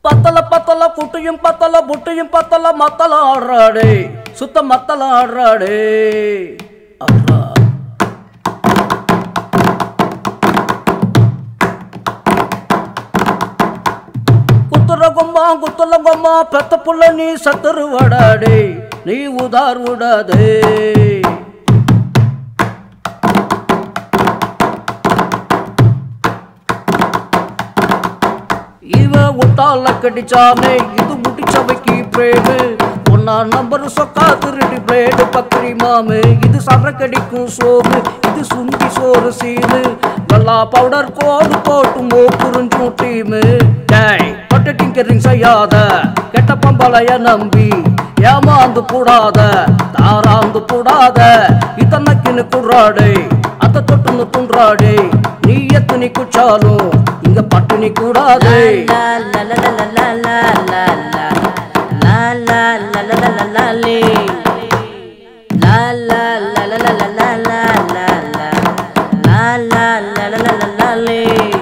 பத்தல பத்தல குட்டியும் பத்தல புட்டியும் பத்தல மத்தல ஆடுறாடே சுத்த மத்தல ஆடுறாடே ஆடுறா குத்துற கொம்மா குத்துல கொம்மா பெத்த புள்ள நீ சத்துரு வடாடே நீ உதார் விடாதே இவ ஒட்டால கடிச்சானே இது முடிச்சவைக்கு பிரேடு ஒன்னா நம்பர் சொக்கா திருடி பிளேடு பத்திரி மாமு இது சரக்கடிக்கும் சோறு இது சுண்டி சோறு சீனு நல்லா பவுடர் கோடு போட்டு மோக்குறிஞ்சும் டீமு டேய் பட்டு டிங்கரிங் செய்யாத கெட்ட பம்பளைய நம்பி ஏமாந்து கூடாத தாராந்து கூடாத இத்தனைக்குன்னு குடுறாடே அத்த தொட்டுன்னு துன்றாடே நீ எத்தனை குச்சாலும் இங்க பட்டினி கூடாதே La la la la la la la la la la la la la la la லே. La la la la la la la la la la la la la la la la la லே.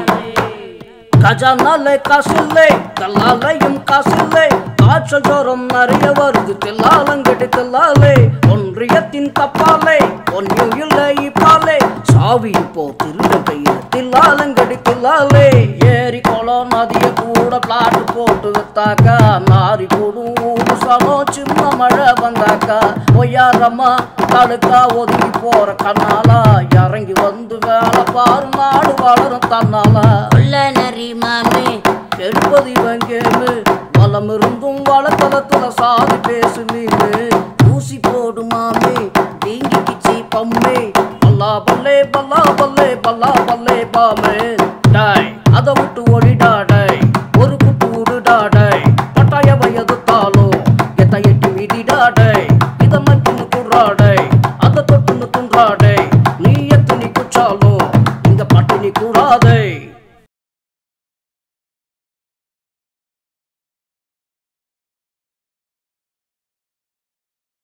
கஜானாலே காசில்லை கல்லாலையும் காசில்லை காய்ச்சல் ஜோரம் நிறைய வருது தில்லாலங்கடி தில்லாலே ஒன்றியத்தின் தப்பாலே ஒன்னும் இல்லை இப்பாலே சாவி இப்போ திருட கையில் தில்லாலங்கடி தில்லாலே ஏரி குளம் நதிய கூட பிளாட் போட்டு வித்தாக்கா நாரி போடும் ஊரு சனம் சின்ன மழை வந்தாக்கா ஒய்யாரம்மா தடுக்கா ஒதுங்கி போற கண்ணாலா இறங்கி வந்து வேலை பாரு நாடு வளரும் தன்னாலா கொல்ல நரி மாமே கெடுப்பது இவன் கேமு வளம் இருந்தும் வளத்தளத்துல சாதி பேசு மீனு ஊசி போடுமாமே வீங்கிக்கிச்சி பம்மே பல்லா பல்லே பல்லா பல்லே பல்லா பல்லே பாமே டாய் அதை விட்டு ஒளிடாடாய் ஒரு குட்டு விடுடாடாய் பட்டாய வயது தாளோ எத்த எட்டி விதிடாடாய் இத மக்கின்னு குடுறாடாய் அதை தொட்டுன்னு துன்றாடாய் நீ எத்தனை குச்சாலும் இங்க பட்டினி கூடாதே